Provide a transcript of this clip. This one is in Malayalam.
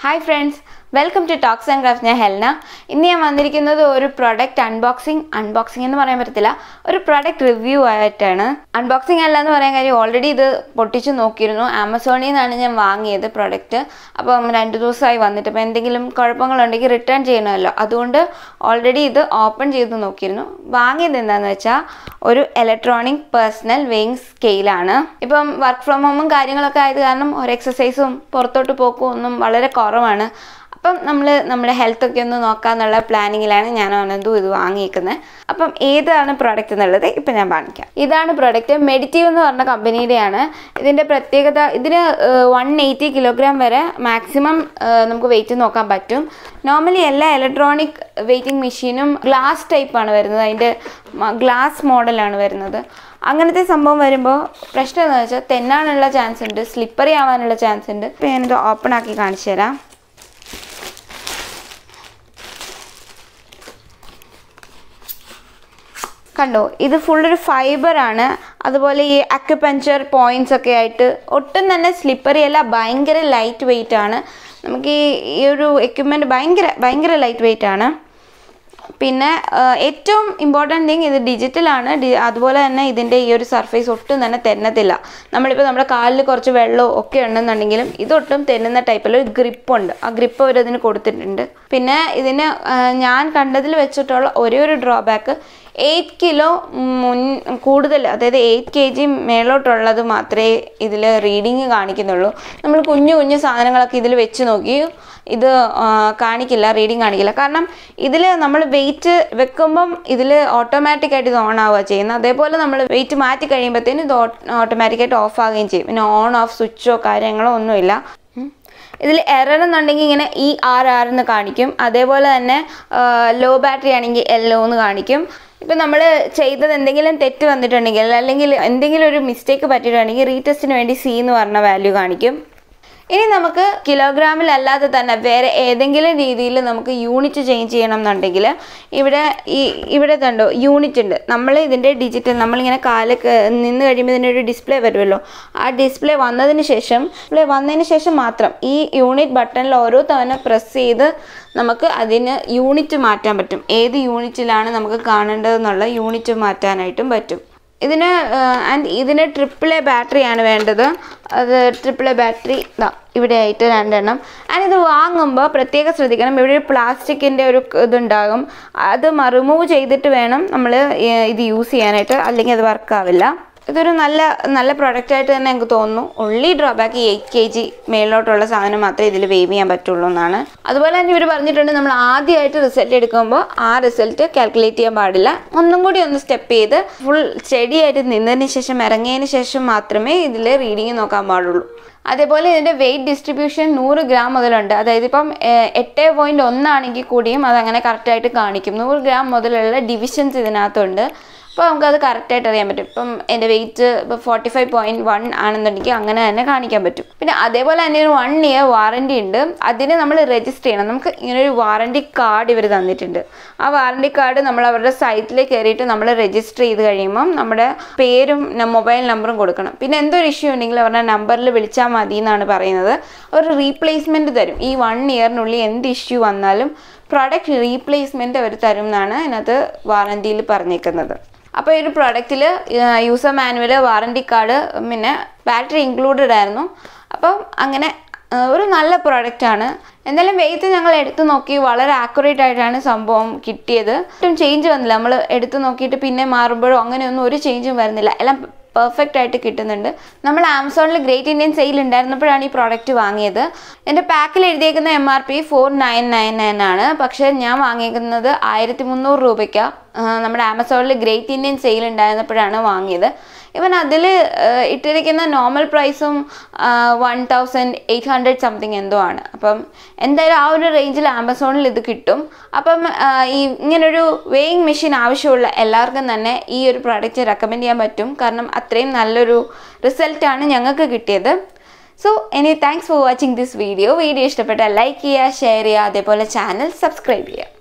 hi friends welcome to talks and craft ഞാൻ ഹെൽന ഇന്ന് ഞാൻ വന്നിരിക്കുന്നത് ഒരു പ്രൊഡക്റ്റ് അൺബോക്സിങ് അൺബോക്സിംഗ് എന്ന് പറയാൻ പറ്റത്തില്ല ഒരു പ്രൊഡക്റ്റ് റിവ്യൂ ആയിട്ടാണ് അൺബോക്സിംഗ് അല്ല എന്ന് പറയാൻ കാര്യം ഓൾറെഡി ഇത് പൊട്ടിച്ച് നോക്കിയിരുന്നു ആമസോണിൽ നിന്നാണ് ഞാൻ വാങ്ങിയത് പ്രൊഡക്റ്റ് അപ്പം രണ്ട് ദിവസമായി വന്നിട്ട് അപ്പോൾ എന്തെങ്കിലും കുഴപ്പങ്ങളുണ്ടെങ്കിൽ റിട്ടേൺ ചെയ്യണമല്ലോ അതുകൊണ്ട് ഓൾറെഡി ഇത് ഓപ്പൺ ചെയ്ത് നോക്കിയിരുന്നു വാങ്ങിയത് എന്താണെന്ന് വെച്ചാൽ ഒരു ഇലക്ട്രോണിക് പേഴ്സണൽ വെയിങ് സ്കെയിലാണ് ഇപ്പം വർക്ക് ഫ്രം ഹോമും കാര്യങ്ങളൊക്കെ ആയത് കാരണം ഒരു എക്സസൈസും പുറത്തോട്ട് പോക്കും ഒന്നും വളരെ കുറവാണ് അപ്പം നമ്മൾ നമ്മുടെ ഹെൽത്ത് ഒക്കെ ഒന്ന് നോക്കാന്നുള്ള പ്ലാനിങ്ങിലാണ് ഞാൻ അനന്തു ഇത് വാങ്ങിയിരിക്കുന്നത് അപ്പം ഏതാണ് പ്രോഡക്റ്റ് എന്നുള്ളത് ഇപ്പം ഞാൻ കാണിക്കാം ഇതാണ് പ്രോഡക്റ്റ് മെഡിറ്റീവ് എന്ന് പറഞ്ഞ കമ്പനിയുടെയാണ് ഇതിൻ്റെ പ്രത്യേകത ഇതിന് വൺ എയ്റ്റി കിലോഗ്രാം വരെ മാക്സിമം നമുക്ക് വെയിറ്റ് നോക്കാൻ പറ്റും നോർമലി എല്ലാ ഇലക്ട്രോണിക് വെയിറ്റിംഗ് മെഷീനും ഗ്ലാസ് ടൈപ്പാണ് വരുന്നത് അതിൻ്റെ ഗ്ലാസ് മോഡലാണ് വരുന്നത് അങ്ങനത്തെ സംഭവം വരുമ്പോൾ പ്രശ്നം എന്താണെന്ന് വെച്ചാൽ തെന്നാനുള്ള ചാൻസ് ഉണ്ട് സ്ലിപ്പറി ആവാനുള്ള ചാൻസ് ഉണ്ട് ഇപ്പം ഞാനിത് ഓപ്പൺ ആക്കി കാണിച്ചു തരാം കണ്ടോ ഇത് ഫുൾ ഒരു ഫൈബറാണ് അതുപോലെ ഈ അക്യുപഞ്ചർ പോയിന്റ്സ് ഒക്കെ ആയിട്ട് ഒട്ടും തന്നെ സ്ലിപ്പറി അല്ല ഭയങ്കര ലൈറ്റ് വെയിറ്റ് ആണ് നമുക്ക് ഈ ഈ ഒരു എക്യുപ്മെൻറ്റ് ഭയങ്കര ഭയങ്കര ലൈറ്റ് വെയിറ്റ് ആണ് പിന്നെ ഏറ്റവും ഇമ്പോർട്ടൻറ്റ് തിങ് ഇത് ഡിജിറ്റലാണ് ഡി അതുപോലെ തന്നെ ഇതിൻ്റെ ഈ ഒരു സർഫേസ് ഒട്ടും തന്നെ തെന്നത്തില്ല നമ്മളിപ്പോൾ നമ്മുടെ കാലിൽ കുറച്ച് വെള്ളമോ ഒക്കെ ഉണ്ടെന്നുണ്ടെങ്കിലും ഇതൊട്ടും തെന്നുന്ന ടൈപ്പിൽ ഒരു ഗ്രിപ്പുണ്ട് ആ ഗ്രിപ്പ് അവർ ഇതിന് കൊടുത്തിട്ടുണ്ട് പിന്നെ ഇതിന് ഞാൻ കണ്ടതിൽ വെച്ചിട്ടുള്ള ഒരേ ഒരു ഡ്രോബാക്ക് എയ്റ്റ് കിലോ മുൻ കൂടുതൽ അതായത് എയ്റ്റ് കെ ജി മേലോട്ടുള്ളത് മാത്രമേ ഇതിൽ റീഡിങ് കാണിക്കുന്നുള്ളൂ നമ്മൾ കുഞ്ഞു കുഞ്ഞു സാധനങ്ങളൊക്കെ ഇതിൽ വെച്ച് നോക്കി ഇത് കാണിക്കില്ല റീഡിങ് കാണിക്കില്ല കാരണം ഇതിൽ നമ്മൾ വെയിറ്റ് വെക്കുമ്പം ഇതിൽ ഓട്ടോമാറ്റിക്കായിട്ട് ഇത് ഓൺ ആവുക ചെയ്യുന്നത് അതേപോലെ നമ്മൾ വെയിറ്റ് മാറ്റി കഴിയുമ്പോഴത്തേനും ഇത് ഓട്ടോമാറ്റിക്കായിട്ട് ഓഫ് ആവുകയും ചെയ്യും പിന്നെ ഓൺ ഓഫ് സ്വിച്ചോ കാര്യങ്ങളോ ഒന്നുമില്ല ഇതിൽ എറർ എന്നുണ്ടെങ്കിൽ ഇങ്ങനെ ഇ ആർ ആർ എന്ന് കാണിക്കും അതേപോലെ തന്നെ ലോ ബാറ്ററി ആണെങ്കിൽ എല്ലോ എന്ന് കാണിക്കും ഇപ്പം നമ്മൾ ചെയ്തത് എന്തെങ്കിലും തെറ്റ് വന്നിട്ടുണ്ടെങ്കിൽ അല്ലെങ്കിൽ എന്തെങ്കിലും ഒരു മിസ്റ്റേക്ക് പറ്റിയിട്ടുണ്ടെങ്കിൽ റീടെസ്റ്റിന് വേണ്ടി സി എന്ന് പറഞ്ഞ വാല്യൂ കാണിക്കും ഇനി നമുക്ക് കിലോഗ്രാമിലല്ലാതെ തന്നെ വേറെ ഏതെങ്കിലും രീതിയിൽ നമുക്ക് യൂണിറ്റ് ചേഞ്ച് ചെയ്യണം എന്നുണ്ടെങ്കിൽ ഇവിടെ ഈ ഇവിടെ കണ്ടോ യൂണിറ്റ് ഉണ്ട് നമ്മൾ ഇതിൻ്റെ ഡിജിറ്റൽ നമ്മളിങ്ങനെ കാല് നിന്ന് കഴിയുമ്പോൾ ഇതിൻ്റെ ഒരു ഡിസ്പ്ലേ വരുമല്ലോ ആ ഡിസ്പ്ലേ വന്നതിന് ശേഷം ഡിസ്പ്ലേ വന്നതിന് ശേഷം മാത്രം ഈ യൂണിറ്റ് ബട്ടണിൽ ഓരോ തവണ പ്രസ് ചെയ്ത് നമുക്ക് അതിന് യൂണിറ്റ് മാറ്റാൻ പറ്റും ഏത് യൂണിറ്റിലാണ് നമുക്ക് കാണേണ്ടതെന്നുള്ള യൂണിറ്റ് മാറ്റാനായിട്ടും പറ്റും ഇതിന് ആൻഡ് ഇതിന് ട്രിപ്പിൾ എ ബാറ്ററിയാണ് വേണ്ടത് അത് ട്രിപ്പിൾ എ ബാറ്ററി ഇതാ ഇവിടെ ആയിട്ട് രണ്ടെണ്ണം ആൻഡ് ഇത് വാങ്ങുമ്പോൾ പ്രത്യേകം ശ്രദ്ധിക്കണം ഇവിടെ ഒരു പ്ലാസ്റ്റിക്കിൻ്റെ ഒരു ഇതുണ്ടാകും അത് റിമൂവ് ചെയ്തിട്ട് വേണം നമ്മൾ ഇത് യൂസ് ചെയ്യാനായിട്ട് അല്ലെങ്കിൽ അത് വർക്കാവില്ല ഇതൊരു നല്ല നല്ല പ്രൊഡക്റ്റ് ആയിട്ട് തന്നെ എനിക്ക് തോന്നുന്നു ഉള്ളി ഡ്രോബാക്ക് ഈ എയ്റ്റ് കെ ജി മേളിലോട്ടുള്ള സാധനം മാത്രമേ ഇതിൽ വേവ് ചെയ്യാൻ പറ്റുള്ളൂ എന്നാണ് അതുപോലെ തന്നെ ഇവർ പറഞ്ഞിട്ടുണ്ട് നമ്മൾ ആദ്യമായിട്ട് റിസൾട്ട് എടുക്കുമ്പോൾ ആ റിസൾട്ട് കാൽക്കുലേറ്റ് ചെയ്യാൻ പാടില്ല ഒന്നും കൂടി ഒന്ന് സ്റ്റെപ്പ് ചെയ്ത് ഫുൾ സ്റ്റഡി ആയിട്ട് നിന്നതിന് ശേഷം ഇറങ്ങിയതിന് ശേഷം മാത്രമേ ഇതിൽ റീഡിങ് നോക്കാൻ പാടുള്ളൂ അതേപോലെ ഇതിൻ്റെ വെയിറ്റ് ഡിസ്ട്രിബ്യൂഷൻ നൂറ് ഗ്രാം മുതലുണ്ട് അതായത് ഇപ്പം എട്ട് പോയിൻറ്റ് ഒന്നാണെങ്കിൽ കൂടിയും അതങ്ങനെ കറക്റ്റായിട്ട് കാണിക്കും നൂറ് ഗ്രാം മുതലുള്ള ഡിവിഷൻസ് ഇതിനകത്തുണ്ട് അപ്പോൾ നമുക്കത് കറക്റ്റായിട്ട് അറിയാൻ പറ്റും ഇപ്പം എൻ്റെ വെയിറ്റ് ഇപ്പോൾ ഫോർട്ടി ഫൈവ് പോയിൻറ്റ് വൺ ആണെന്നുണ്ടെങ്കിൽ അങ്ങനെ തന്നെ കാണിക്കാൻ പറ്റും പിന്നെ അതേപോലെ തന്നെ ഒരു വൺ ഇയർ വാറൻറ്റി ഉണ്ട് അതിന് നമ്മൾ രജിസ്റ്റർ ചെയ്യണം നമുക്ക് ഇങ്ങനെ ഒരു വാറൻറ്റി കാർഡ് ഇവർ തന്നിട്ടുണ്ട് ആ വാറൻറ്റി കാർഡ് നമ്മൾ അവരുടെ സൈറ്റിൽ കയറിയിട്ട് നമ്മൾ രജിസ്റ്റർ ചെയ്ത് കഴിയുമ്പം നമ്മുടെ പേരും മൊബൈൽ നമ്പറും കൊടുക്കണം പിന്നെ എന്തൊരു ഇഷ്യൂ ഉണ്ടെങ്കിൽ അവരുടെ നമ്പറിൽ വിളിച്ചാൽ മതി എന്നാണ് പറയുന്നത് അവർ റീപ്ലേസ്മെൻറ്റ് തരും ഈ വൺ ഇയറിനുള്ളിൽ എന്ത് ഇഷ്യൂ വന്നാലും പ്രൊഡക്റ്റ് റീപ്ലേസ്മെൻറ്റ് അവർ തരും എന്നാണ് അതിനകത്ത് വാറൻറ്റിയിൽ പറഞ്ഞേക്കുന്നത് അപ്പോൾ ഈ ഒരു പ്രോഡക്റ്റിൽ യൂസർ മാനുവൽ വാറൻറ്റി കാർഡ് പിന്നെ ബാറ്ററി ഇൻക്ലൂഡഡ് ആയിരുന്നു അപ്പം അങ്ങനെ ഒരു നല്ല പ്രോഡക്റ്റാണ് എന്തായാലും വെയിറ്റ് ഞങ്ങൾ എടുത്തു നോക്കി വളരെ ആക്യുറേറ്റ് ആയിട്ടാണ് സംഭവം കിട്ടിയത് ഒട്ടും ചേഞ്ച് വന്നില്ല നമ്മൾ എടുത്തു നോക്കിയിട്ട് പിന്നെ മാറുമ്പോഴോ അങ്ങനെയൊന്നും ഒരു ചേഞ്ചും വരുന്നില്ല എല്ലാം പെർഫെക്റ്റ് ആയിട്ട് കിട്ടുന്നുണ്ട് നമ്മൾ ആമസോണിൽ ഗ്രേറ്റ് ഇന്ത്യൻ സെയിൽ ഉണ്ടായിരുന്നപ്പോഴാണ് ഈ പ്രോഡക്റ്റ് വാങ്ങിയത് എൻ്റെ പാക്കിൽ എഴുതിയേക്കുന്ന M R P four nine nine nine ആണ് പക്ഷേ ഞാൻ വാങ്ങിയേക്കുന്നത് ആയിരത്തി മുന്നൂറ് രൂപയ്ക്കാണ് നമ്മുടെ ആമസോണിൽ ഗ്രേറ്റ് ഇന്ത്യൻ സെയിൽ ഉണ്ടായിരുന്നപ്പോഴാണ് വാങ്ങിയത് ഇവൻ അതിൽ ഇട്ടിരിക്കുന്ന നോർമൽ പ്രൈസും one thousand eight hundred something എന്തോ ആണ് അപ്പം എന്തായാലും ആ ഒരു റേഞ്ചിൽ ആമസോണിൽ ഇത് കിട്ടും അപ്പം ഈ ഇങ്ങനൊരു വെയിങ് മെഷീൻ ആവശ്യമുള്ള എല്ലാവർക്കും തന്നെ ഈ ഒരു പ്രോഡക്റ്റ് റെക്കമെൻഡ് ചെയ്യാൻ പറ്റും കാരണം അത്രയും നല്ലൊരു റിസൾട്ടാണ് ഞങ്ങൾക്ക് കിട്ടിയത് so any thanks for watching this video video ഇഷ്ടപ്പെട്ടാൽ ലൈക്ക് ചെയ്യുക ഷെയർ ചെയ്യുക അതേപോലെ ചാനൽ സബ്സ്ക്രൈബ് ചെയ്യുക